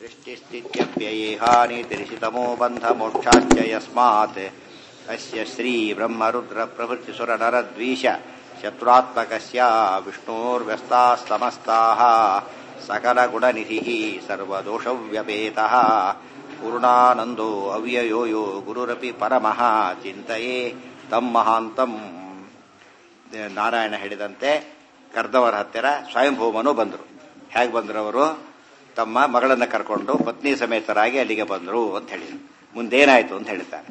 सृष्टिस्थित्यप्ययेहानितिरिषितमो बन्धमोक्षाश्च यस्मात् अस्य श्रीब्रह्मरुद्रप्रभृतिसुरनरद्वीष शत्रुरात्मकस्य विष्णोर्व्यस्तास्तमस्ताः सकलगुणनिधिः सर्वदोषव्यपेतः पूर्णानन्दो अव्ययो यो गुरुरपि परमः ಚಿಂತೆಯೇ ತಮ್ಮ ಮಹಾಂತಂ ನಾರಾಯಣ ಹೇಳಿದಂತೆ ಕರ್ದವರ ಹತ್ತಿರ ಸ್ವಯಂಭೂಮನು ಬಂದರು ಹೇಗೆ ಬಂದರು ಅವರು ತಮ್ಮ ಮಗಳನ್ನ ಕರ್ಕೊಂಡು ಪತ್ನಿ ಸಮೇತರಾಗಿ ಅಲ್ಲಿಗೆ ಬಂದರು ಅಂತ ಹೇಳಿದರು ಮುಂದೇನಾಯ್ತು ಅಂತ ಹೇಳಿದ್ದಾರೆ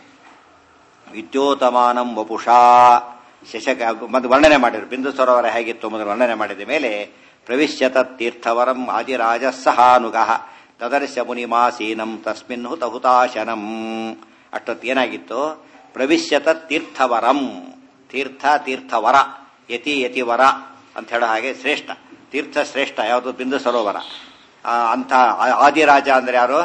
ವಿದ್ಯೋತಮಾನಂ ವಪುಷಾ ಶಶಕ ಮತ್ತು ವರ್ಣನೆ ಮಾಡಿದ್ರು ಬಿಂದು ಸರೋವರ ಹೇಗಿತ್ತು ಮೊದಲು ವರ್ಣನೆ ಮಾಡಿದ ಮೇಲೆ ಪ್ರವಿಶ್ಯತ ತೀರ್ಥವರಂ ಆದಿರಾಜ ಸಹಾನುಗ ತದರ್ಶ ಮುನಿಮಾಸೀನಂ ತಸ್ಮಿನ್ ಹುತ ಹುತಾಶನಂ ಅಷ್ಟೊತ್ತು ಏನಾಗಿತ್ತು ಪ್ರವಿಶ್ಯತ ತೀರ್ಥವರಂ ತೀರ್ಥ ತೀರ್ಥವರ ಯತಿ ಯತಿವರ ಅಂತ ಹೇಳೋ ಹಾಗೆ ಶ್ರೇಷ್ಠ ತೀರ್ಥ ಶ್ರೇಷ್ಠ ಯಾವುದು ಬಿಂದು ಸರೋವರ ಅಂತ ಆದಿರಾಜ ಅಂದ್ರೆ ಯಾರು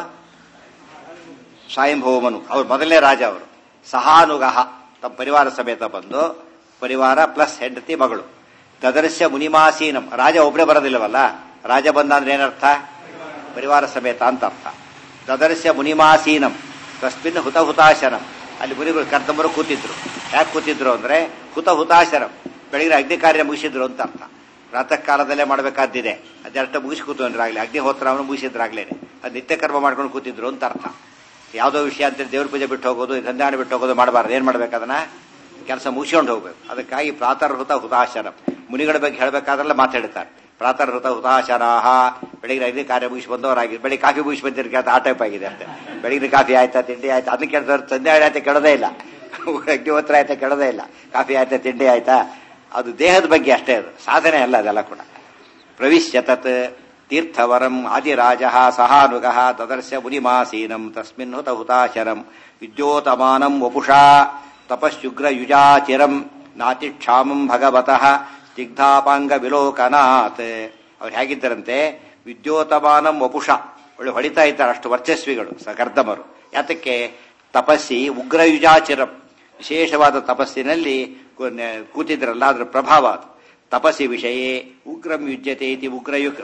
ಸ್ವಯಂಭೌಮನು ಅವ್ರು ಮೊದಲನೇ ರಾಜ ಅವರು ಸಹಾನುಗಹ ತಮ್ಮ ಪರಿವಾರ ಸಮೇತ ಬಂದು ಪರಿವಾರ ಪ್ಲಸ್ ಹೆಂಡತಿ ಮಗಳು ತದರ್ಶ ಮುನಿಮಾಸೀನಂ ರಾಜ ಒಬ್ಬರೇ ಬರೋದಿಲ್ಲವಲ್ಲ ರಾಜ ಬಂದ ಅಂದ್ರೆ ಏನರ್ಥ ಪರಿವಾರ ಸಮೇತ ಅಂತ ಅರ್ಥ ತದರ್ಶ ಮುನಿಮಾಸೀನಂ ತಸ್ಮಿನ್ ಹುತ ಹುತಾಶನಂ ಅಲ್ಲಿ ಮುನಿಗಳು ಕರ್ತಂಬರು ಕೂತಿದ್ರು ಯಾಕೆ ಕೂತಿದ್ರು ಅಂದ್ರೆ ಹುತ ಹುತಾಶನಂ ಬೆಳಗಿನ ಅಗ್ನಿ ಕಾರ್ಯ ಮುಗಿಸಿದ್ರು ಅಂತ ಅರ್ಥ ಪ್ರಾತಃ ಕಾಲದಲ್ಲೇ ಮಾಡಬೇಕಾದ್ದಿದೆ ಅದೆರಟ ಮುಗಿಸಿ ಕೂತ್ಕೊಂಡ್ರಾಗ್ಲಿ ಅಗ್ನಿಹೋತ್ರವನ್ನು ಮುಗಿಸಿದ್ರಾಗ್ಲೇನೆ ಅದು ನಿತ್ಯ ಕರ್ಮ ಮಾಡ್ಕೊಂಡು ಕೂತಿದ್ರು ಅಂತ ಅರ್ಥ ಯಾವುದೋ ವಿಷಯ ಅಂತ ದೇವ್ರ ಪೂಜೆ ಬಿಟ್ಟು ಹೋಗೋದು ಧನ್ಯಾನ ಬಿಟ್ಟು ಹೋಗೋದು ಮಾಡಬಾರ್ದು ಏನ್ ಮಾಡ್ಬೇಕು ಅದನ್ನ ಕೆಲಸ ಮುಗಿಸ್ಕೊಂಡು ಹೋಗ್ಬೇಕು ಅದಕ್ಕಾಗಿ ಪ್ರಾತರ್ಹೃತ ಹುತಾಶನ ಮುನಿಗಳ ಬಗ್ಗೆ ಹೇಳಬೇಕಾದ್ರೆಲ್ಲ ಮಾತಾಡ್ತಾರೆ ಪ್ರಾತರ್ಹೃತ ಹುತಾಶನಾಹ ಬೆಳಿಗ್ಗೆ ಅಗ್ನಿ ಕಾರ್ಯ ಮುಗಿಸಿ ಬಂದವರಾಗಿ ಬೆಳಿಗ್ಗೆ ಕಾಫಿ ಮುಗಿಸಿ ಬಂದಿರ್ಕ ಆ ಟೈಪ್ ಆಗಿದೆ ಅಂತ ಬೆಳಿಗ್ಗೆ ಕಾಫಿ ಆಯ್ತಾ ತಿಂಡಿ ಆಯ್ತಾ ಅದನ್ನ ಕೇಳ್ತಾರೆ ಸಂಧ್ಯಾ ಆಯ್ತಾ ಕೇಳೋದೇ ಇಲ್ಲ ಅಗ್ನಿಹೋತ್ರ ಆಯ್ತಾ ಕೇಳೋದೇ ಇಲ್ಲ ಕಾಫಿ ಆಯ್ತಾ ತಿಂಡಿ ಆಯ್ತಾ ಅದು ದೇಹದ ಬಗ್ಗೆ ಅಷ್ಟೇ ಅದು ಸಾಧನೆ ಅಲ್ಲ ಅದೆಲ್ಲ ಕೂಡ ಪ್ರವಿಶ್ಯತತ್ ತೀರ್ಥವರಂ ಆದಿರಾಜ ಸಹಾನುಗ ತದರ್ಶ ಮುನಿಮಾಸೀನಂ ತಸ್ಮಿನ್ ಹುತ ಹುತಾಶರಂ ವಿದ್ಯೋತಮಾನಂ ವಪುಷಾ ತಪಸ್ಯುಗ್ರಯುಜಾಚಿರಂ ನಾತಿಕ್ಷಾಮಂ ಭಗವತಃ ಸ್ನಿಗ್ಧಾಪಾಂಗ ವಿಲೋಕನಾಥ್ ಅವ್ರು ಹೇಗಿದ್ದರಂತೆ ವಿದ್ಯೋತಮಾನಂ ವಪುಷ ಒಳ್ಳೆ ಹೊಡಿತಾ ಇದ್ದಾರೆ ಅಷ್ಟು ವರ್ಚಸ್ವಿಗಳು ಸಕರ್ದಮರು ಯಾತಕ್ಕೆ ತಪಸ್ಸಿ ಉಗ್ರಯುಜಾಚಿರಂ ವಿಶೇಷವಾದ ತಪಸ್ಸಿನಲ್ಲಿ ಕೂತಿದ್ರಲ್ಲ ಅದರ ಪ್ರಭಾವ ಅದು ತಪಸ್ಸಿ ವಿಷಯ ಉಗ್ರಂ ಯುಜ್ಯತೆ ಇತಿ ಉಗ್ರಯುಗ್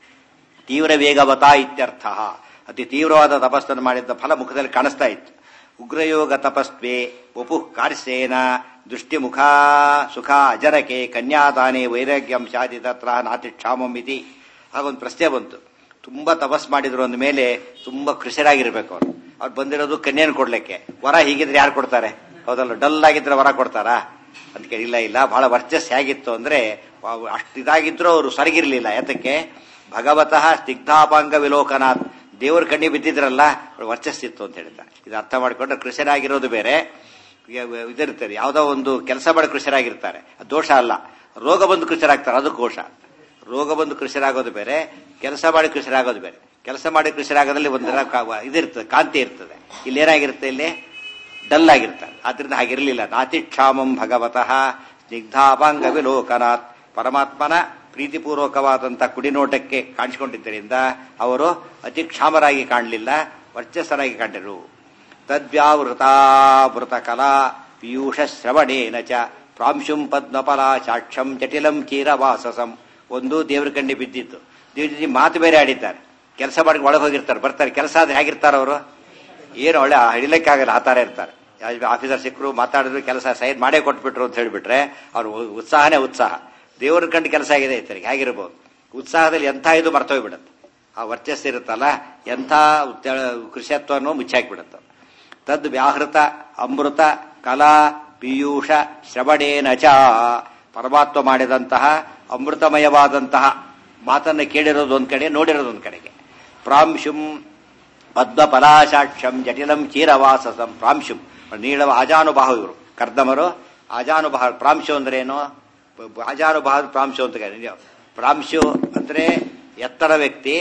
ತೀವ್ರ ವೇಗವತ ಇತ್ಯರ್ಥ ಅತಿ ತೀವ್ರವಾದ ತಪಸ್ಸನ್ನು ಮಾಡಿದ್ದ ಫಲ ಮುಖದಲ್ಲಿ ಕಾಣಿಸ್ತಾ ಇತ್ತು ಉಗ್ರಯೋಗ ತಪಸ್ವೆ ವಪು ಕಾರ್ಸೇನ ದೃಷ್ಟಿಮುಖ ಸುಖ ಅಜರಕೆ ಕನ್ಯಾದಾನೆ ವೈರಾಗ್ಯಂ ಶಾದಿ ತತ್ರ ನಾತಿಕ್ಷಾಮಂ ಇತಿ ಹಾಗೊಂದು ಪ್ರಶ್ನೆ ಬಂತು ತುಂಬಾ ತಪಸ್ ಮಾಡಿದ್ರು ಅಂದ ಮೇಲೆ ತುಂಬಾ ಕೃಷಿರಾಗಿರ್ಬೇಕು ಅವರು ಅವ್ರು ಬಂದಿರೋದು ಕನ್ಯೆನ ಕೊಡ್ಲಿಕ್ಕೆ ವರ ಹೀಗಿದ್ರೆ ಯಾರು ಕೊಡ್ತಾರೆ ಹೌದಲ್ಲ ಡಲ್ ಆಗಿದ್ರೆ ವರ ಕೊಡ್ತಾರಾ ಅಂತ ಇಲ್ಲ ಇಲ್ಲ ಬಹಳ ವರ್ಚಸ್ ಹೇಗಿತ್ತು ಅಂದ್ರೆ ಅಷ್ಟು ಇದಾಗಿದ್ರು ಅವರು ಸರಿಗಿರ್ಲಿಲ್ಲ ಯಾತಕ್ಕೆ ಭಗವತಃ ಸ್ನಿಗ್ಧಾಪಾಂಗ ವಿಲೋಕನಾಥ್ ದೇವ್ರ ಕಣ್ಣಿ ಬಿದ್ದಿದ್ರಲ್ಲ ವರ್ಚಸ್ಸಿತ್ತು ಅಂತ ಹೇಳ್ತಾರೆ ಇದು ಅರ್ಥ ಮಾಡಿಕೊಂಡ್ರೆ ಕೃಷಿರಾಗಿರೋದು ಬೇರೆ ಇದಿರ್ತಾರೆ ಯಾವುದೋ ಒಂದು ಕೆಲಸ ಮಾಡಿ ಕೃಷಿರಾಗಿರ್ತಾರೆ ದೋಷ ಅಲ್ಲ ರೋಗ ಬಂದು ಕೃಷಿರಾಗ್ತಾರೆ ಅದು ಕೋಶ ರೋಗ ಬಂದು ಕೃಷಿರಾಗೋದು ಬೇರೆ ಕೆಲಸ ಮಾಡಿ ಕೃಷಿರಾಗೋದು ಬೇರೆ ಕೆಲಸ ಮಾಡಿ ಕೃಷಿರಾಗೋದ್ರಲ್ಲಿ ಒಂದರ ಇದಿರ್ತದೆ ಕಾಂತಿ ಇರ್ತದೆ ಇಲ್ಲಿ ಏನಾಗಿರುತ್ತೆ ಇಲ್ಲಿ ಡಲ್ ಆಗಿರ್ತಾರೆ ಆದ್ರಿಂದ ಹಾಗಿರಲಿಲ್ಲ ನಾತಿಕ್ಷಾಮಂ ಭಗವತಃ ಸ್ನಿಗ್ಧಾಪಾಂಗ ವಿಲೋಕನಾಥ್ ಪರಮಾತ್ಮನ ಪ್ರೀತಿಪೂರ್ವಕವಾದಂತಹ ಕುಡಿನೋಟಕ್ಕೆ ಕಾಣಿಸಿಕೊಂಡಿದ್ದರಿಂದ ಅವರು ಅತಿ ಕ್ಷಾಮರಾಗಿ ಕಾಣಲಿಲ್ಲ ವರ್ಚಸ್ಸರಾಗಿ ಕಂಡರು ತದ್ವ್ಯಾವೃತಾವೃತ ಕಲಾ ಪೀಯೂಷ ಶ್ರವಣೇನ ಚ ಪ್ರಾಂಶುಂ ಪದ್ಮಫಲ ಸಾಕ್ಷಂ ಜಟಿಲಂ ಚೀರವಾಸಸಂ ಒಂದು ದೇವ್ರ ಕಣ್ಣಿ ಬಿದ್ದಿತ್ತು ದೇವ್ರ ಮಾತು ಬೇರೆ ಆಡಿದ್ದಾರೆ ಕೆಲಸ ಮಾಡಿ ಒಳಗೆ ಹೋಗಿರ್ತಾರೆ ಬರ್ತಾರೆ ಕೆಲಸ ಆದ್ರೆ ಹೇಗಿರ್ತಾರೆ ಅವರು ಏನು ಒಳ್ಳೆ ಹಿಡಿಲಿಕ್ಕಾಗಲ್ಲ ಆ ಥರ ಇರ್ತಾರೆ ಆಫೀಸರ್ ಸಿಕ್ಕರು ಮಾತಾಡಿದ್ರು ಕೆಲಸ ಸೈನ್ ಮಾಡೇ ಕೊಟ್ಬಿಟ್ರು ಅಂತ ಹೇಳಿಬಿಟ್ರೆ ಅವ್ರು ಉತ್ಸಾಹನೇ ಉತ್ಸಾಹ ದೇವ್ರ ಕಂಡು ಕೆಲಸ ಆಗಿದೆ ಇತರಿಗೆ ಹೇಗಿರ್ಬೋದು ಉತ್ಸಾಹದಲ್ಲಿ ಎಂಥ ಇದು ಮರ್ತೋಗ್ಬಿಡುತ್ತೆ ಆ ವರ್ಚಸ್ಸು ಇರುತ್ತಲ್ಲ ಎಂಥ ಕೃಷಿತ್ವವನ್ನು ಮುಚ್ಚಾಕ್ಬಿಡುತ್ತೆ ತದ್ ವ್ಯಾಹೃತ ಅಮೃತ ಕಲಾ ಪೀಯೂಷ ಶ್ರವಣೇನ ಚ ಪರಮಾತ್ಮ ಮಾಡಿದಂತಹ ಅಮೃತಮಯವಾದಂತಹ ಮಾತನ್ನು ಕೇಳಿರೋದು ಒಂದ್ ಕಡೆ ನೋಡಿರೋದು ಒಂದ್ ಕಡೆಗೆ ಪ್ರಾಂಶುಂ ಪದ್ಮಫಲಾಶಾಕ್ಷಂ ಜಟಿಲಂ ಚೀರವಾಸಸಂ ಪ್ರಾಂಶುಂ ನೀಳವ ಅಜಾನುಬಾಹ ಇವರು ಕರ್ದಮರು ಅಜಾನುಬಾಹ ಪ್ರಾಂಶು ಅಂದ್ರೆ ಏನು ಅಜಾನುಬಾಹ ಪ್ರಾಂಶು ಅಂತ ಪ್ರಾಂಶು ಅಂದ್ರೆ ಎತ್ತರ ವ್ಯಕ್ತಿ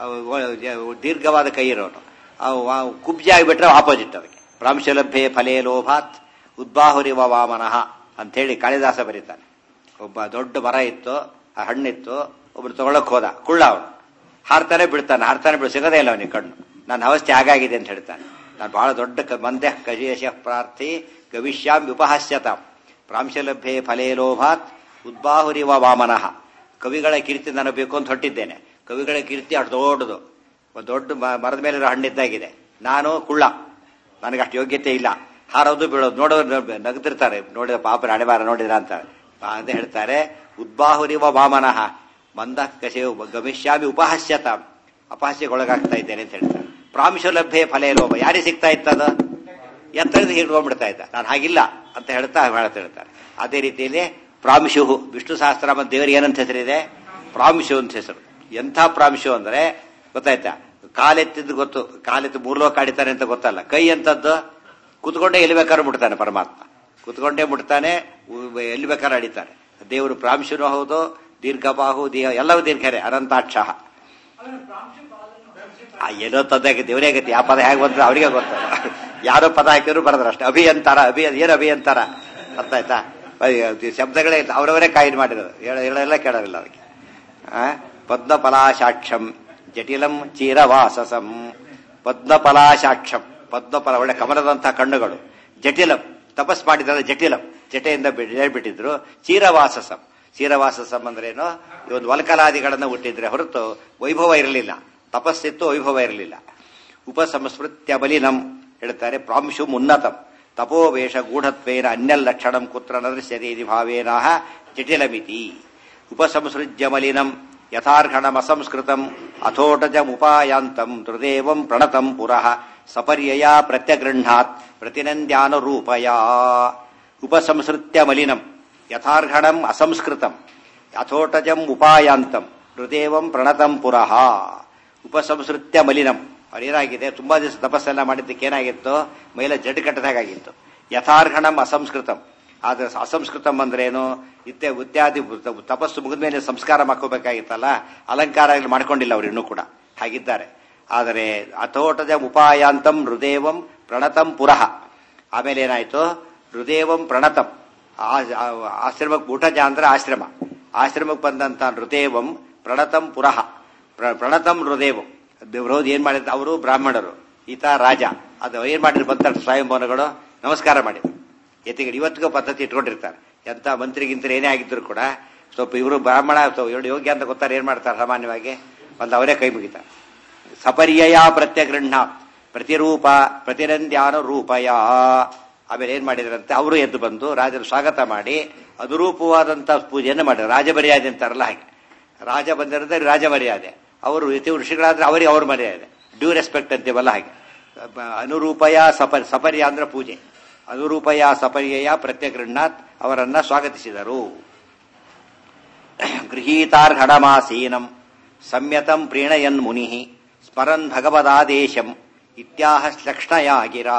ದೀರ್ಘವಾದ ಕೈ ಇರೋನು ಕುಬ್ಜಿ ಆಗಿಬಿಟ್ರೆ ಆಪೋಸಿಟ್ ಅದಕ್ಕೆ ಪ್ರಾಂಶುಲಭ್ಯೆ ಫಲೇ ಲೋಭಾತ್ ಉದ್ಬಾಹುರಿವ ವಾಮನಃ ಅಂತ ಹೇಳಿ ಕಾಳಿದಾಸ ಬರೀತಾನೆ ಒಬ್ಬ ದೊಡ್ಡ ಮರ ಇತ್ತು ಆ ಹಣ್ಣಿತ್ತು ಒಬ್ರು ತಗೊಳಕ್ ಹೋದ ಕುಳ್ಳ ಅವನು ಹಾರ್ತಾನೆ ಬಿಡ್ತಾನೆ ಹಾರ್ತಾನೆ ಬಿಡು ಸಿಗದೇ ಇಲ್ಲ ಅವನಿಗೆ ಕಣ್ಣು ನನ್ನ ಅವಸ್ಥೆ ಹಾಗಾಗಿದೆ ಅಂತ ಹೇಳ್ತಾನೆ ನಾನು ಬಹಳ ದೊಡ್ಡ ಮಂದ್ಯ ಕಜೇಶ ಪ್ರಾರ್ಥಿ ಗವಿಷ್ಯಾಂ ವಿಪಹಾಸ್ಯತಾಂ ಪ್ರಾಂಶಲಭ್ಯೆ ಫಲೇ ಲೋಭಾತ್ ಉದ್ಬಾಹುರಿವ ವಾಮನಃ ಕವಿಗಳ ಕೀರ್ತಿ ನನಗೆ ಬೇಕು ಅಂತ ಹೊಟ್ಟಿದ್ದೇನೆ ಕವಿಗಳ ಕೀರ್ತಿ ಅಷ್ಟು ದೊಡ್ಡದು ಒಂದು ದೊಡ್ಡ ಮ- ಮರದ ಮೇಲಿರೋ ಹಣ್ಣಿದ್ದಾಗಿದೆ ನಾನು ಕುಳ್ಳ ನನಗೆ ಅಷ್ಟು ಯೋಗ್ಯತೆ ಇಲ್ಲ ಹಾರೋದು ಬೀಳೋದು ನೋಡೋರು ನಗ್ತಿರ್ತಾರೆ ನೋಡಿದ ಪಾಪ ಹಣೆಬಾರ ನೋಡಿದ್ರ ಅಂತ ಅಂತ ಹೇಳ್ತಾರೆ ಉದ್ಬಾಹುರಿವ ವಾಮನಃ ಮಂದ ಕಸೆಯು ಗಮಿಷ್ಯಾಮಿ ಉಪಹಾಸ್ಯತ ಅಪಹಾಸ್ಯಕ್ಕೊಳಗಾಗ್ತಾ ಇದ್ದೇನೆ ಅಂತ ಹೇಳ್ತಾರೆ ಪ್ರಾಂಶ ಲಭ್ಯ ಫಲೇ ಲೋಭ ಯಾರಿಗೆ ಸಿಗ್ತಾ ಇತ್ತದ ಎತ್ತರದ ಹಿಡ್ಕೊಂಡ್ಬಿಡ್ತಾ ಇದ್ದ ನಾನು ಹಾಗಿಲ್ಲ ಅಂತ ಹೇಳ್ತಾ ಹೇಳ್ತಾ ಹೇಳ್ತಾರೆ ಅದೇ ರೀತಿಯಲ್ಲಿ ಪ್ರಾಂಶು ವಿಷ್ಣು ಸಹಸ್ರನಾಮ ದೇವರಿಗೆ ಏನಂತ ಹೆಸರಿದೆ ಪ್ರಾಂಶು ಅಂತ ಹೆಸರು ಎಂಥ ಪ್ರಾಂಶು ಅಂದ್ರೆ ಗೊತ್ತಾಯ್ತಾ ಕಾಲೆತ್ತಿದ್ದು ಗೊತ್ತು ಕಾಲೆತ್ತು ಮೂರ್ಲೋಕ ಕಾಡಿತಾನೆ ಅಂತ ಗೊತ್ತಲ್ಲ ಕೈ ಅಂತದ್ದು ಕುತ್ಕೊಂಡೇ ಎಲ್ಲಿ ಬೇಕಾದ್ರೂ ಮುಟ್ತಾನೆ ಪರಮಾತ್ಮ ಕುತ್ಕೊಂಡೇ ಮುಟ್ತಾನೆ ಉ- ಎಲ್ಲಿ ಬೇಕಾದ್ರೂ ಅಡಿತಾನೆ ದೇವರು ಪ್ರಾಂಶುನೂ ಹೌದು ದೀರ್ಘಬಾಹು ದೇಹ ಎಲ್ಲವೂ ದೀರ್ಘರೇ ಅನಂತಾಕ್ಷ ಆ ಏನೋ ತಂದಾಗೆ ದೇವರೇ ಆಗತ್ತೆ ಯಾವ ಪದ ಹೇಗೆ ಬಂದ್ರೆ ಅವರಿಗೆ ಗೊತ್ತಲ್ಲ ಯಾರೋ ಪದ ಹಾಕಿದ್ರು ಬರದ್ರ ಅಷ್ಟೇ ಅಭಿಯಂತಾರ ಅಭಿ ಏನು ಅಭಿಯಂತಾರ ಅರ್ಥ ಆಯ್ತಾ ಅಯ್ಯೋ, ಇದು ಶಬ್ದಗಳೇ ಇಲ್ಲ ಅವರವರೇ ಕಾಯಿನ್ ಮಾಡಿರೋದು ಹೇಳ- ಹೇಳೋಲ್ಲ ಕೇಳೋದಿಲ್ಲ ಅದಕ್ಕೆ ಆ? ಪದ್ಮಫಲಾಶಾಕ್ಷಂ ಜಟಿಲಂ ಚೀರವಾಸಸಂ ಪದ್ಮಫಲಾಶಾಕ್ಷಂ ಪದ್ಮಫಲ ಒಳ್ಳೆ ಕಮಲದಂತಹ ಕಣ್ಣುಗಳು ಜಟಿಲಂ ತಪಸ್ ಮಾಡಿದ್ರೆ ಜಟಿಲಂ ಜಟೆಯಿಂದ ಬಿ- ಬಿಟ್ಟಿದ್ರು ಚೀರವಾಸಸಂ ಚೀರವಾಸಸಂ ಅಂದ್ರೇನು ಈ ಒಂದು ವಲ್ಕಲಾದಿಗಳನ್ನ ಹುಟ್ಟಿದ್ರೆ ಹೊರತು ವೈಭವ ಇರಲಿಲ್ಲ ತಪಸ್ಸಿತ್ತು ವೈಭವ ಇರಲಿಲ್ಲ ಉಪಸಂಸ್ಮೃತ್ಯ ಬಲಿನಂ ಹೇಳ್ತಾರೆ ಪ್ರಾಂಶು ಉನ್ನತಂ ತಪೋವೇಷ ಗೂಢತ್ವೇನ ಅನ್ಯಲ್ಲಕ್ಷಣಂ ಕುತ್ರ ನದೃಶ್ಯತೆ ಇತಿ ಭಾವೇನಃ ಜಟಿಲಮಿತಿ ಉಪಸಂಸೃಜ್ಯ ಮಲಿನಂ ಯಥಾರ್ಹಣಮಸಂಸ್ಕೃತಂ ಅಥೋಟಜಮುಪಾಯಾಂತಂ ತ್ರಿದೇವಂ ಪ್ರಣತಂ ಪುರಃ ಸಪರ್ಯಯ ಪ್ರತ್ಯಗೃಹ್ಣಾತ್ ಪ್ರತಿನಂದ್ಯಾನುರೂಪಯಾ ಉಪಸಂಸೃತ್ಯ ಮಲಿನಂ ಯಥಾರ್ಹಣಂ ಅಸಂಸ್ಕೃತಂ ಯಥೋಟಜಂ ಉಪಾಯಾಂತಂ ಹೃದೇವಂ ಪ್ರಣತಂ ಪುರಃ ಉಪಸಂಸೃತ್ಯ ಮಲಿನಂ ಅವ್ರೇನಾಗಿದೆ ತುಂಬಾ ದಿವಸ ತಪಸ್ಸೆಲ್ಲ ಮಾಡಿದ್ದಕ್ಕೆ ಏನಾಗಿತ್ತು ಮೈಲ ಜಡ್ ಕಟ್ಟದಾಗಿತ್ತು ಯಥಾರ್ಹಣಂ ಅಸಂಸ್ಕೃತಂ ಆದ್ರೆ ಅಸಂಸ್ಕೃತಂ ಅಂದ್ರೇನು ಇತ್ಯ ಇತ್ಯಾದಿ ತಪಸ್ಸು ಮುಗಿದ ಮೇಲೆ ಸಂಸ್ಕಾರ ಮಾಡ್ಕೋಬೇಕಾಗಿತ್ತಲ್ಲ ಅಲಂಕಾರ ಇಲ್ಲಿ ಮಾಡ್ಕೊಂಡಿಲ್ಲ ಅವ್ರು ಇನ್ನೂ ಕೂಡ ಹಾಗಿದ್ದಾರೆ ಆದರೆ ಅಥೋಟದ ಉಪಾಯಾಂತಂ ಹೃದೇವಂ ಪ್ರಣತಂ ಪುರಃ ಆಮೇಲೆ ಏನಾಯ್ತು ಹೃದೇವಂ ಪ್ರಣತಂ ಆ- ಆ- ಆಶ್ರಮಕ್ಕೆ ಊಟಜ ಅಂದ್ರೆ ಆಶ್ರಮ ಆಶ್ರಮಕ್ಕೆ ಬಂದಂತ ಹೃದೇವಂ ಪ್ರಣತಂ ಪುರಃ ಪ್ರ- ಪ್ರಣತಂ ಹೃದೇವಂ ದೇವ್ರಹೋದ್ ಏನ್ ಮಾಡಿದ್ರು ಅವರು ಬ್ರಾಹ್ಮಣರು ಈತ ರಾಜ ಅದು ಏನ್ ಮಾಡಿದ್ರು ಬಂತ ಸ್ವಯಂಭವನಗಳು ನಮಸ್ಕಾರ ಮಾಡಿದ್ರು ಎತ್ತಿಗೆ ಇವತ್ತಿಗೂ ಪದ್ಧತಿ ಇಟ್ಕೊಂಡಿರ್ತಾರೆ ಎಂತ ಮಂತ್ರಿಗಿಂತರು ಏನೇ ಆಗಿದ್ರು ಕೂಡ ಸ್ವಲ್ಪ ಇವರು ಬ್ರಾಹ್ಮಣ ಸ್ವಲ್ಪ ಇವ್ರು ಯೋಗ್ಯ ಅಂತ ಗೊತ್ತಾರೆ ಏನ್ ಮಾಡ್ತಾರೆ ಸಾಮಾನ್ಯವಾಗಿ ಒಂದು ಅವರೇ ಕೈ ಮುಗಿತಾರೆ ಸಪರ್ಯಯ ಪ್ರತ್ಯಗೃಹ್ಣ ಪ್ರತಿರೂಪ ಪ್ರತಿನಂದ್ಯಾನ ರೂಪಯ ಆಮೇಲೆ ಏನ್ ಮಾಡಿದ್ರಂತೆ ಅವರು ಎದ್ದು ಬಂದು ರಾಜರು ಸ್ವಾಗತ ಮಾಡಿ ಅನುರೂಪವಾದಂತ ಪೂಜೆಯನ್ನು ಮಾಡಿದ್ರು ರಾಜಮರ್ಯಾದೆ ಅಂತಾರಲ್ಲ ಹಾಗೆ ರಾಜ ಬಂದಿರೋದ್ರೆ ರಾಜ ಮರ್ಯಾದೆ ಅವರು ಇತಿ ಋಷಿಗಳಾದ್ರೆ ಅವರಿಗೆ ಅವ್ರ ಮರ್ಯಾದೆ ಡ್ಯೂ ರೆಸ್ಪೆಕ್ಟ್ ಅಂತೀವಲ್ಲ ಹಾಗೆ ಬ- ಅನುರೂಪಯ ಸಪರ್ ಸಪರ್ಯ ಅಂದ್ರೆ ಪೂಜೆ ಅನುರೂಪಯ ಸಪರ್ಯಯ ಪ್ರತ್ಯಗೃಹ್ಣಾತ್ ಅವರನ್ನ ಸ್ವಾಗತಿಸಿದರು ಗೃಹೀತಾರ್ಹಣಮಾಸೀನಂ ಸಂಯತಂ ಪ್ರೀಣಯನ್ ಮುನಿ ಸ್ಮರನ್ ಭಗವದಾದೇಶಂ ಇತ್ಯಾಹ ಲಕ್ಷಣಯ ಗಿರಾ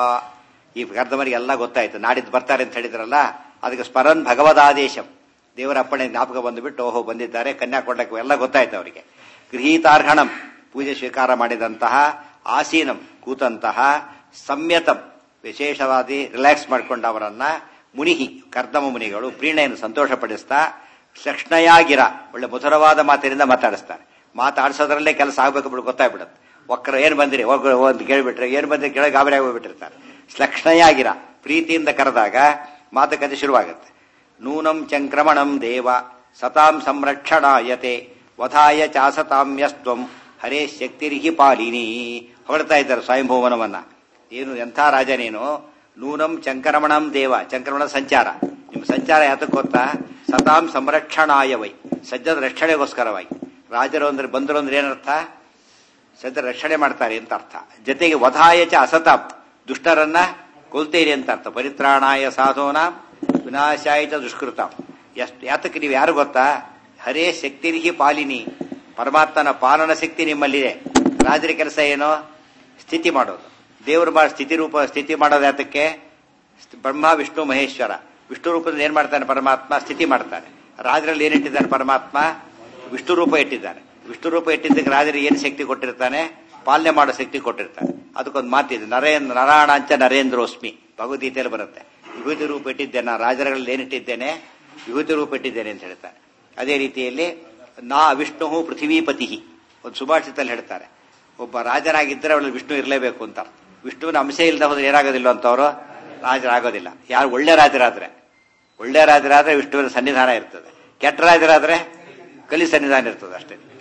ಈ ಗರ್ಧಮರಿಗೆ ಎಲ್ಲ ಗೊತ್ತಾಯ್ತು ನಾಡಿದ್ದು ಬರ್ತಾರೆ ಅಂತ ಹೇಳಿದ್ರಲ್ಲ ಅದಕ್ಕೆ ಸ್ಮರನ್ ಭಗವದಾದೇಶಂ ದೇವರ ಅಪ್ಪಣೆ ಜ್ಞಾಪಕ ಬಂದುಬಿಟ್ಟು ಓಹೋ ಬಂದಿದ್ದಾರೆ ಕನ್ಯಾ ಕೊಡ್ಲಕ್ಕೆ ಎಲ್ಲ ಗೊತ್ತಾಯ್ತು ಅವರಿಗೆ ಗೃಹೀತಾರ್ಹಣಂ ಪೂಜೆ ಸ್ವೀಕಾರ ಮಾಡಿದಂತಹ ಆಸೀನಂ ಕೂತಂತಹ ಸಂಯತಂ ವಿಶೇಷವಾದಿ ರಿಲ್ಯಾಕ್ಸ್ ಮಾಡಿಕೊಂಡ ಅವರನ್ನ ಮುನಿಹಿ ಕರ್ದಮ ಮುನಿಗಳು ಪ್ರೀಣೆಯನ್ನು ಸಂತೋಷಪಡಿಸ್ತಾ ಲಕ್ಷ್ಣಯಾಗಿರ ಒಳ್ಳೆ ಮಧುರವಾದ ಮಾತಿನಿಂದ ಮಾತಾಡಿಸ್ತಾರೆ ಮಾತಾಡಿಸೋದ್ರಲ್ಲೇ ಕೆಲಸ ಆಗ್ಬೇಕು ಬಿಡು ಗೊತ್ತಾಗ್ಬಿಡುತ್ತೆ ಒಕ್ಕರ ಏನ್ ಬಂದಿರಿ ಹೋಗ್- ಒಂದು ಕೇಳಿಬಿಟ್ರೆ ಏನ್ ಬಂದಿರಿ ಕೆಳಗೆ ಗಾಬರಿ ಆಗೋಗ್ಬಿಟ್ಟಿರ್ತಾರೆ ಲಕ್ಷ್ಣಯಾಗಿರ ಪ್ರೀತಿಯಿಂದ ಕರೆದಾಗ ಮಾತುಕತೆ ಶುರುವಾಗುತ್ತೆ ನೂನಂ ಚಂಕ್ರಮಣಂ ದೇವ ಸತಾಂ ಸಂರಕ್ಷಣಾಯತೆ ವಧಾಯ ಚಾಸತಾಮ್ಯಸ್ತ್ವಂ ಹರೇ ಶಕ್ತಿರಿಹಿ ಪಾಲಿನಿ ಹೊಗಳ್ತಾ ಇದ್ದಾರೆ ಸ್ವಯಂಭೂವನವನ್ನ ಏನು ಎಂಥ ರಾಜ ನೀನು ನೂನಂ ಚಂಕ್ರಮಣಂ ದೇವ ಚಂಕ್ರಮಣ ಸಂಚಾರ ನಿಮ್ಮ ಸಂಚಾರ ಯಾತಕ್ಕೆ ಗೊತ್ತಾ ಸತಾಂ ಸಂರಕ್ಷಣಾಯ ವೈ ಸಜ್ಜದ ರಕ್ಷಣೆಗೋಸ್ಕರವಾಗಿ ರಾಜರು ಅಂದ್ರೆ ಬಂದರು ಅಂದ್ರೆ ಏನರ್ಥ ಸದ್ಯ ರಕ್ಷಣೆ ಮಾಡ್ತಾರೆ ಅಂತ ಅರ್ಥ ಜೊತೆಗೆ ವಧಾಯ ಚ ಅಸತಾಂ ದುಷ್ಟರನ್ನ ಕೊಲ್ತೇರಿ ಅಂತ ಅರ್ಥ ಪರಿತ್ರಾಣಾಯ ಸಾಧೋನ ವಿನಾಶಾಯ ಚ ದುಷ್ಕೃತ ಎಷ್ಟು ಯಾತಕ್ಕೆ ನೀವು ಯಾರು ಗೊತ್ತಾ ಹರೇ ಶಕ್ತಿರಿಹಿ ಪಾಲಿನಿ ಪರಮಾತ್ಮನ ಪಾಲನ ಶಕ್ತಿ ನಿಮ್ಮಲ್ಲಿದೆ ರಾಜರ ಕೆಲಸ ಏನು ಸ್ಥಿತಿ ಮಾಡೋದು ದೇವರು ಮಾಡಿ ಸ್ಥಿತಿ ರೂಪ ಸ್ಥಿತಿ ಮಾಡೋದು ಯಾತಕ್ಕೆ ಬ್ರಹ್ಮ ವಿಷ್ಣು ಮಹೇಶ್ವರ ವಿಷ್ಣು ರೂಪದಲ್ಲಿ ಏನ್ ಮಾಡ್ತಾನೆ ಪರಮಾತ್ಮ ಸ್ಥಿತಿ ಮಾಡ್ತಾನೆ ರಾಜರಲ್ಲಿ ಏನಿಟ್ಟಿದ್ದಾನೆ ಪರಮಾತ್ಮ ವಿಷ್ಣು ರೂಪ ಇಟ್ಟಿದ್ದಾನೆ ವಿಷ್ಣು ರೂಪ ಇಟ್ಟಿದ್ದಕ್ಕೆ ರಾಜರಿಗೆ ಏನು ಶಕ್ತಿ ಕೊಟ್ಟಿರ್ತಾನೆ ಪಾಲನೆ ಮಾಡೋ ಶಕ್ತಿ ಕೊಟ್ಟಿರ್ತಾನೆ ಅದಕ್ಕೊಂದು ಮಾತಿದೆ ನರೇಂದ್ರ ನರಾಣಾಂಚ ನರೇಂದ್ರೋಸ್ಮಿ ಭಗವದ್ಗೀತೆಯಲ್ಲಿ ಬರುತ್ತೆ ವಿಭೂತಿ ರೂಪ ಇಟ್ಟಿದ್ದೇನೆ ನಾ ರಾಜರಲ್ಲಿ ಏನಿಟ್ಟಿದ್ದೇನೆ ವಿಭೂತಿ ರೂಪ ಇಟ್ಟಿದ್ದೇನೆ ಅಂತ ಹೇಳ್ತಾರೆ ಅದೇ ರೀತಿಯಲ್ಲಿ ನಾ ವಿಷ್ಣು ಪೃಥ್ವೀಪತಿ ಒಂದು ಸುಭಾಷಿತಲ್ಲಿ ಹೇಳ್ತಾರೆ ಒಬ್ಬ ರಾಜನಾಗಿದ್ದರೆ ಅವಳು ವಿಷ್ಣು ಇರಲೇಬೇಕು ಅಂತ ವಿಷ್ಣುವಿನ ಅಂಶ ಇಲ್ಲದ ಹೋದ್ರೆ ಏನಾಗೋದಿಲ್ಲ ಅಂತವರು ರಾಜರಾಗೋದಿಲ್ಲ ಯಾರು ಒಳ್ಳೆ ರಾಜರಾದ್ರೆ ಒಳ್ಳೆ ರಾಜರಾದ್ರೆ ವಿಷ್ಣುವಿನ ಸನ್ನಿಧಾನ ಇರ್ತದೆ ಕೆಟ್ಟ ರಾಜರಾದ್ರೆ ಕಲಿ ಸನ್ನಿಧಾನ ಇರ್ತದೆ ಅಷ್ಟೇ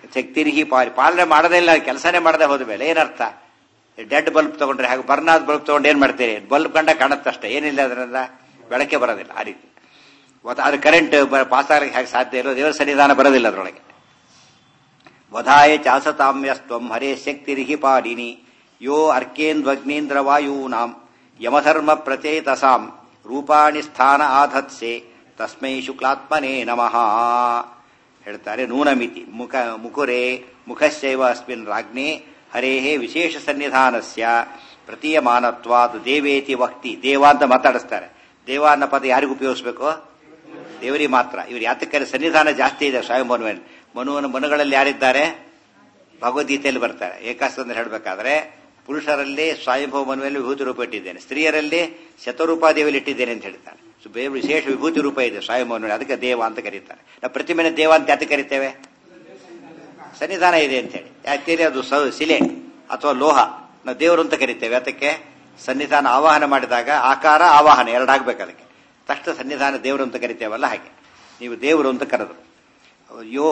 ಶಕ್ತಿರಿಹಿ ಪಾಲಿ ಪಾಲನೆ ಮಾಡದೇ ಇಲ್ಲ ಕೆಲಸನೇ ಮಾಡದೆ ಹೋದ ಮೇಲೆ ಏನರ್ಥ ಡೆಡ್ ಬಲ್ಬ್ ತಗೊಂಡ್ರೆ ಹಾಗೆ ಬರ್ನಾದ್ ಬಲ್ಬ್ ತಗೊಂಡು ಏನ್ ಮಾಡ್ತೀರಿ ಬಲ್ಬ್ ಕಂಡ ಕಾಣುತ್ತಷ್ಟೇ ಏನಿಲ್ಲ ಅದರಿಂದ ಬೆಳಕೆ ಬರೋದಿಲ್ಲ ಆ ರೀತಿ ಮತ್ತೆ ಅದು ಕರೆಂಟ್ ಪಾಸ್ ಆಗಲಿಕ್ಕೆ ಹೇಗೆ ಸಾಧ್ಯ ಇಲ್ಲ ದೇವರ ಸನ್ನಿಧಾನ ಬರೋದಿಲ್ಲ ಅದರೊಳಗೆ ವಧಾಯ ಚಾಸತಾಮ್ಯಸ್ತ್ವಂ ಹರೇ ಶಕ್ತಿರಿಹಿ ಪಾಲಿನಿ ಯೋ ಅರ್ಕೇಂದ್ವಗ್ನೇಂದ್ರ ವಾಯೂನಾಂ ಯಮಧರ್ಮ ಪ್ರಚೇತಸಾಂ ರೂಪಾಣಿ ಸ್ಥಾನ ಆಧತ್ಸೆ ತಸ್ಮೈ ಶುಕ್ಲಾತ್ಮನೇ ನಮಃ ಹೇಳ್ತಾರೆ ನೂನಮಿತಿ ಮುಖ ಮುಕುರೆ ಮುಖಶ್ಚೈವ ಅಸ್ಮಿನ್ ರಾಜ್ಞೆ ಹರೇಹೇ ವಿಶೇಷ ಸನ್ನಿಧಾನಸ್ಯ ಪ್ರತೀಯಮಾನತ್ವಾದ್ ದೇವೇತಿ ವಕ್ತಿ ದೇವ ಅಂತ ಮಾತಾಡಿಸ್ತಾರೆ ದೇವ ಅನ್ನೋ ಪದ ಯಾರಿಗೂ ಉಪಯೋಗಿಸ್ಬೇಕು ದೇವರಿಗೆ ಮಾತ್ರ ಇವ್ರು ಯಾತಕ್ಕೆ ಸನ್ನಿಧಾನ ಜಾಸ್ತಿ ಇದೆ ಸ್ವಯಂ ಮನುವಿನ ಮನುವನ ಮನುಗಳಲ್ಲಿ ಯಾರಿದ್ದಾರೆ ಭಗವದ್ಗೀತೆಯಲ್ಲಿ ಬರ್ತಾರೆ ಏಕಾಸ್ಕಂದ್ರೆ ಹೇಳಬೇಕಾದ್ರೆ ಪುರುಷರಲ್ಲಿ ಸ್ವಯಂಭವ ಮನುವಲ್ಲಿ ವಿಭೂತಿ ರೂಪ ಇಟ್ಟಿದ್ದೇನೆ ಸ್ತ್ರೀಯರಲ್ಲಿ ಶತರೂಪಾದೇವಿಯಲ್ಲಿ ಇಟ್ಟಿದ್ದೇನೆ ಅಂತ ಹೇಳ್ತಾರೆ ಸೊ ಬೇರೆ ವಿಶೇಷ ವಿಭೂತಿ ರೂಪ ಇದೆ ಸ್ವಯಂ ಮನುವಲ್ಲಿ ಅದಕ್ಕೆ ದೇವ ಅಂತ ಕರೀತಾರೆ ನಾವು ಪ್ರತಿಮೆನ ದೇವ ಅಂತ ಯಾತಕ್ಕೆ ಕರಿತೇವೆ ಸನ್ನಿಧಾನ ಇದೆ ಅಂತ ಹೇಳಿ ಯಾಕೆ ಅದು ಸ- ಶಿಲೆ ಅಥವಾ ಲೋಹ ನಾವು ದೇವರು ಅಂತ ಕರಿತೇವೆ ಅದಕ್ಕೆ ಸನ್ನಿಧಾನ ಆವಾಹನ ಮಾಡಿದಾಗ ಆಕಾರ ಆವಾಹನ ಎರಡಾಗ್ಬೇಕು ಅದಕ್ಕೆ ತಕ್ಷಣ ಸನ್ನಿಧಾನ ದೇವರು ಅಂತ ಕರಿತೇವಲ್ಲ ಹಾಗೆ ನೀವು ದೇವರು ಅಂತ ಕರೆದ್ರು ಯೋ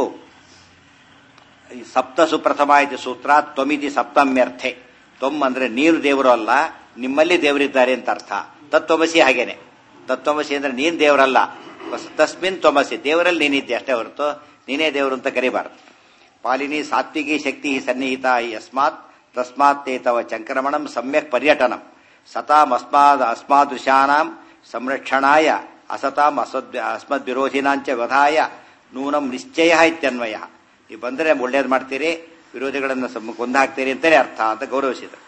ಈ ಸಪ್ತ ಸುಪ್ರಥಮ ಇದು ಸೂತ್ರ ತ್ವಮಿತಿ ಸಪ್ತಮ್ಯರ್ಥೆ ತ್ವಮ್ ಅಂದ್ರೆ ನೀನು ದೇವರು ಅಲ್ಲ ನಿಮ್ಮಲ್ಲಿ ದೇವರಿದ್ದಾರೆ ಅಂತ ಅರ್ಥ ತತ್ವಮಸಿ ಹಾಗೇನೆ ತತ್ವಮಸಿ ಅಂದ್ರೆ ನೀನ್ ದೇವರಲ್ಲ ಬಸ್- ತಸ್ಮಿನ್ ತ್ವಮಸಿ ದೇವರಲ್ಲಿ ನೀನಿದ್ದೆ ಅಷ್ಟೇ ಹೊರತು ನೀನೇ ದೇವರು ಅಂತ ಕರಿಬಾರದು ಪಾಲಿನಿ ಸಾತ್ವಿಕಿ ಶಕ್ತಿ ಸನ್ನಿಹಿತ ಯಸ್ಮಾತ್ ತಸ್ಮಾತ್ ತೇ ತವ ಚಂಕ್ರಮಣಂ ಸಮ್ಯಕ್ ಪರ್ಯಟನಂ ಸತಾಂ ಅಸ್ಮಾದ್ ಅಸ್ಮಾದೃಶಾನಾಂ ಸಂರಕ್ಷಣಾಯ ಅಸತಾಂ ಅಸದ್ ಅಸ್ಮದ್ ವಿರೋಧಿನಾಂಚ ವಧಾಯ ನೂನಂ ನಿಶ್ಚಯ ಇತ್ಯನ್ವಯ ನೀವು ಬಂದರೆ ಒಳ್ಳೇದು ಮಾಡ್ತೀರಿ ವಿರೋಧಿಗಳನ್ನು ಸಮ್- ಕೊಂದಾಕ್ತೀರಿ ಅಂತಲೇ ಅರ್ಥ ಅಂತ ಗೌರವಿಸಿದರು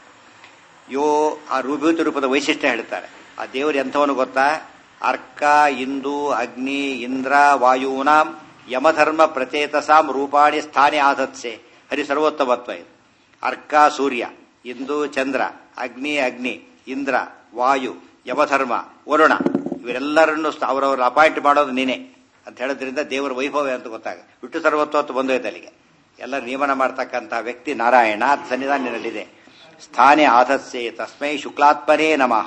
ಯೋ ಆ ರೂಭೂತಿ ರೂಪದ ವೈಶಿಷ್ಟ್ಯ ಹೇಳ್ತಾರೆ ಆ ದೇವರು ಎಂಥವನು ಗೊತ್ತಾ ಅರ್ಕ ಇಂದು ಅಗ್ನಿ ಇಂದ್ರ ವಾಯೂನಾಂ ಯಮಧರ್ಮ ಪ್ರಚೇತಸಾಂ ರೂಪಾಣಿ ಸ್ಥಾನಿ ಆಧತ್ಸೆ ಹರಿ ಸರ್ವೋತ್ತಮತ್ವ ಇದು ಅರ್ಕ ಸೂರ್ಯ ಇಂದು ಚಂದ್ರ ಅಗ್ನಿ ಅಗ್ನಿ ಇಂದ್ರ ವಾಯು ಯಮಧರ್ಮ ವರುಣ ಇವರೆಲ್ಲರನ್ನು ಅವರವರು ಅಪಾಯಿಂಟ್ ಮಾಡೋದು ನೀನೆ ಅಂತ ಹೇಳೋದ್ರಿಂದ ದೇವರ ವೈಭವ ಅಂತ ಗೊತ್ತಾಗ ಬಿಟ್ಟು ಸರ್ವತ್ವ ಅಂತ ಬಂದೋಯ್ತು ಅಲ್ಲಿಗೆ ಎಲ್ಲ ನಿಯಮನ ಮಾಡ್ತಕ್ಕಂಥ ವ್ಯಕ್ತಿ ನಾರಾಯಣ ಸನ್ನಿಧಾನದಲ್ಲಿದೆ ಸ್ಥಾನೆ ಆಧಸ್ಸೆ ತಸ್ಮೈ ಶುಕ್ಲಾತ್ಮನೇ ನಮಃ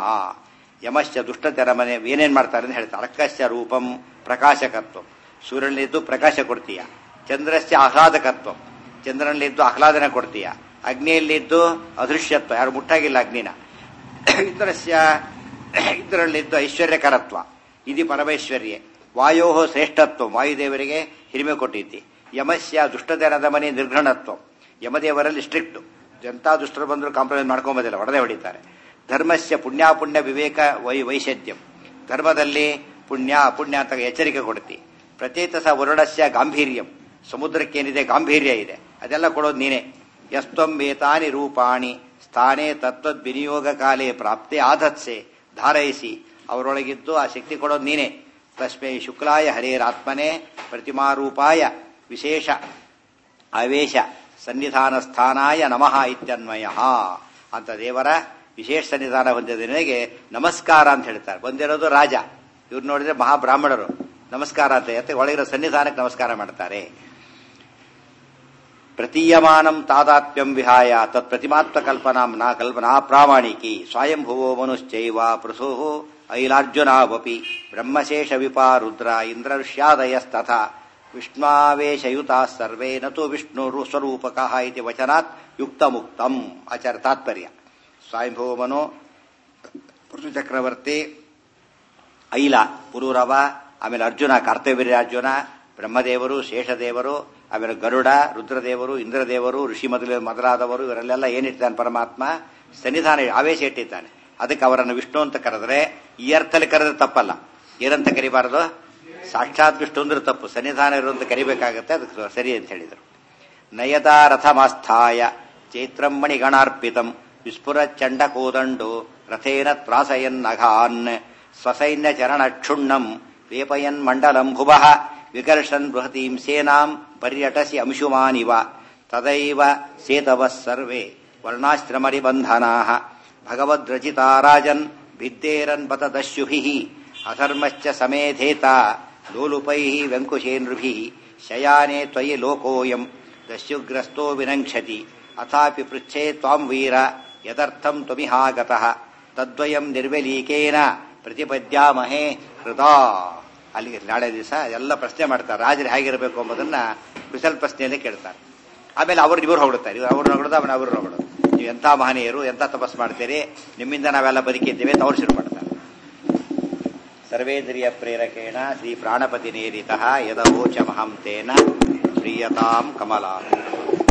ಯಮಶ್ಚ ದುಷ್ಟತೆರಮನೆ ಏನೇನ್ ಮಾಡ್ತಾರೆ ಅಂತ ಹೇಳ್ತಾರೆ ಅರ್ಕಶ್ಚ ರೂಪಂ ಪ್ರಕಾಶಕತ್ವ ಸೂರ್ಯನಲ್ಲಿದ್ದು ಪ್ರಕಾಶ ಕೊಡ್ತೀಯ ಚಂದ್ರಶ್ಚ ಆಹ್ಲಾದಕತ್ವ ಚಂದ್ರನಲ್ಲಿದ್ದು ಆಹ್ಲಾದನ ಕೊಡ್ತೀಯ ಅಗ್ನಿಯಲ್ಲಿದ್ದು ಅದೃಶ್ಯತ್ವ ಯಾರು ಮುಟ್ಟಾಗಿಲ್ಲ ಅಗ್ನಿನ ಇಂದ್ರಸ್ಯ ಇಂದ್ರನಲ್ಲಿದ್ದು ಐಶ್ವರ್ಯಕರತ್ವ ಇದು ಪರಮೈಶ್ವರ್ಯ ವಾಯೋ ಶ್ರೇಷ್ಠತ್ವ ವಾಯುದೇವರಿಗೆ ಹಿರಿಮೆ ಕೊಟ್ಟಿದ್ದಿ ಯಮಸ್ಯ ದುಷ್ಟತೆರದ ಮನೆ ನಿರ್ಘಣತ್ವ ಯಮದೇವರಲ್ಲಿ ಸ್ಟ್ರಿಕ್ಟ್ ಎಂತ ದುಷ್ಟರು ಬಂದರೂ ಕಾಂಪ್ರಮೈಸ್ ಮಾಡ್ಕೊಂಬೋದಿಲ್ಲ ಹೊಡೆದೇ ಹೊಡಿತಾರೆ ಧರ್ಮಸ್ಯ ಪುಣ್ಯಾಪುಣ್ಯ ವಿವೇಕ ವೈ ವೈಶದ್ಯಂ ಧರ್ಮದಲ್ಲಿ ಪುಣ್ಯ ಅಪುಣ್ಯ ಅಂತ ಎಚ್ಚರಿಕೆ ಕೊಡ್ತಿ ಪ್ರಚೇತಸ ವರುಣಸ್ಯ ಗಾಂಭೀರ್ಯಂ ಸಮುದ್ರಕ್ಕೇನಿದೆ ಗಾಂಭೀರ್ಯ ಇದೆ ಅದೆಲ್ಲ ಕೊಡೋದು ನೀನೆ ಯಸ್ತ್ವಂ ವೇತಾನಿ ರೂಪಾಣಿ ಸ್ಥಾನೇ ತತ್ವದ್ ವಿನಿಯೋಗ ಕಾಲೇ ಪ್ರಾಪ್ತೆ ಆಧತ್ಸೆ ಧಾರಯಿಸಿ ಅವರೊಳಗಿದ್ದು ಆ ಶಕ್ತಿ ಕೊಡೋದು ನೀನೆ ತಸ್ಮೈ ಶುಕ್ಲಾಯ ಹರೇರಾತ್ಮನೆ ಪ್ರತಿಮಾರೂಪಾಯ ವಿಶೇಷ ಆವೇಶ ಸನ್ನಿಧಾನ ಸ್ಥಾನಾಯ ನಮಃ ಇತ್ಯನ್ವಯ ಅಂತ ದೇವರ ವಿಶೇಷ ಸನ್ನಿಧಾನ ಹೊಂದಿದ ನಿನಗೆ ನಮಸ್ಕಾರ ಅಂತ ಹೇಳ್ತಾರೆ ಬಂದಿರೋದು ರಾಜ ಇವ್ರು ನೋಡಿದ್ರೆ ಮಹಾಬ್ರಾಹ್ಮಣರು ನಮಸ್ಕಾರ ಅಂತ ಯಾಕೆ ಒಳಗಿರೋ ಸನ್ನಿಧಾನಕ್ಕೆ ನಮಸ್ಕಾರ ಮಾಡ್ತಾರೆ ಪ್ರತೀಯಮಾನಂ ತಾದಾತ್ಮ್ಯಂ ವಿಹಾಯ ತತ್ ಪ್ರತಿಮಾತ್ಮ ಕಲ್ಪನಾ ನಾ ಕಲ್ಪನಾ ಪ್ರಾಮಾಣಿಕಿ ಸ್ವಯಂಭುವೋ ಮನುಶ್ಚೈವ ಪೃಥು ಐಲಾರ್ಜುನಾವಪಿ ಬ್ರಹ್ಮಶೇಷ ವಿಪಾ ರುದ್ರ ಇಂದ್ರಋಷ್ಯಾದಯಸ್ತಥ ವಿಷ್ಣಾವೇಶಯುತಾ ಸರ್ವೇ ನತು ವಿಷ್ಣು ಸ್ವರೂಪಕ ಇತಿ ವಚನಾತ್ ಯುಕ್ತ ಮುಕ್ತಂ ಆಚಾರ ತಾತ್ಪರ್ಯ ಸ್ವಯಂಭುವ ಮನು ಪೃಥು ಚಕ್ರವರ್ತಿ ಐಲ ಪುರೂರವ ಆಮೇಲೆ ಅರ್ಜುನ ಕರ್ತವ್ಯ ಅರ್ಜುನ ಬ್ರಹ್ಮದೇವರು ಶೇಷದೇವರು ಆಮೇಲೆ ಗರುಡ ರುದ್ರದೇವರು ಇಂದ್ರದೇವರು ಋಷಿ ಮೊದಲ ಮೊದಲಾದವರು ಇವರಲ್ಲೆಲ್ಲ ಏನಿಟ್ಟಿದ್ದಾನೆ ಪರಮಾತ್ಮ ಸನ್ನಿಧಾನ ಆವೇಶ ಇಟ್ಟಿದ್ದಾನೆ ಅದಕ್ಕೆ ಅವರನ್ನು ವಿಷ್ಣು ಅಂತ ಕರೆದ್ರೆ ಈ ಅರ್ಥದಲ್ಲಿ ಕರೆದ್ರೆ ತಪ್ಪಲ್ಲ ಏನಂತ ಕರಿಬಾರದು ಸಾಕ್ಷಾತ್ ವಿಷ್ಣು ಅಂದ್ರೆ ತಪ್ಪು ಸನ್ನಿಧಾನ ಇರುವಂತ ಕರಿಬೇಕಾಗತ್ತೆ ಅದಕ್ಕೆ ಸರಿ ಅಂತ ಹೇಳಿದರು ನಯದಾ ರಥಮಾಸ್ಥಾಯ ಚೈತ್ರಮ್ಮಣಿ ಗಣಾರ್ಪಿತಂ ವಿಸ್ಫುರ ಚಂಡ ಕೋದಂಡು ರಥೇನ ತ್ರಾಸಯನ್ ನಘಾನ್ ಸ್ವಸೈನ್ಯ ಚರಣ ಕ್ಷುಣ್ಣಂ ವೇಪಯನ್ ಮಂಡಲಂ ಭುವಃ ವಿಕರ್ಷನ್ ಬೃಹತೀಂ ಸೇನಾಂ ಪರ್ಯಟಸಿ ಅಂಶುಮಾನಿವ ತದೈವ ಸೇತವಃ ಸರ್ವೇ ವರ್ಣಾಶ್ರಮರಿ ಬಂಧನಾಃ ಭಗವದ್ರಚಿತಾ ರಾಜನ್ ಭಿದ್ದೇರನ್ ಬತ ದಸ್ಯುಭಿಃ ಅಧರ್ಮಶ್ಚ ಸಮೇಧೇತ ಲೋಲುಪೈಃ ವೆಂಕುಶೇನೃಭಿಃ ಶಯಾನೆ ತ್ವಯಿ ಲೋಕೋಯಂ ದಸ್ಯುಗ್ರಸ್ತೋ ವಿನಂಕ್ಷತಿ ಅಥಾಪಿ ಪೃಚ್ಛೇ ತ್ವಾಂ ವೀರ ಯದರ್ಥಂ ತ್ವಮಿಹಾಗತಃ ತದ್ವಯಂ ನಿರ್ವೆಲೀಕೇನ ಪ್ರತಿಪದ್ಯಾಮಹೇ ಹೃದಾ ಅಲ್ಲಿಗೆ ನಾಳೆ ದಿವಸ ಎಲ್ಲ ಪ್ರಶ್ನೆ ಮಾಡ್ತಾರೆ ರಾಜರು ಹೇಗಿರಬೇಕು ಎಂಬುದನ್ನ ಕುಶಲ್ ಪ್ರಶ್ನೆಯಲ್ಲಿ ಕೇಳ್ತಾರೆ ಆಮೇಲೆ ಅವ್ರು ಇವರು ಹೊಗಳುತ್ತಾರೆ ಇವ್ರು ಅವ್ರು ಹೊಗಳೋದು ಅವನ ಅವರು ಹೊಗಳೋದು ನೀವು ಎಂಥ ಮಹನೀಯರು ಎಂಥ ತಪಸ್ ಮಾಡ್ತೀರಿ ನಿಮ್ಮಿಂದ ನಾವೆಲ್ಲ ಬದುಕಿದ್ದೇವೆ ಅಂತ ಅವ್ರು ಶುರು ಮಾಡ್ತಾರೆ ಸರ್ವೇಂದ್ರಿಯ ಪ್ರೇರಕೇಣ ಶ್ರೀ ಪ್ರಾಣಪತಿ ನೇರಿತ ಯದವೋಚಮಹಂ ತೇನ ಪ್ರಿಯತಾಂ ಕಮಲಾ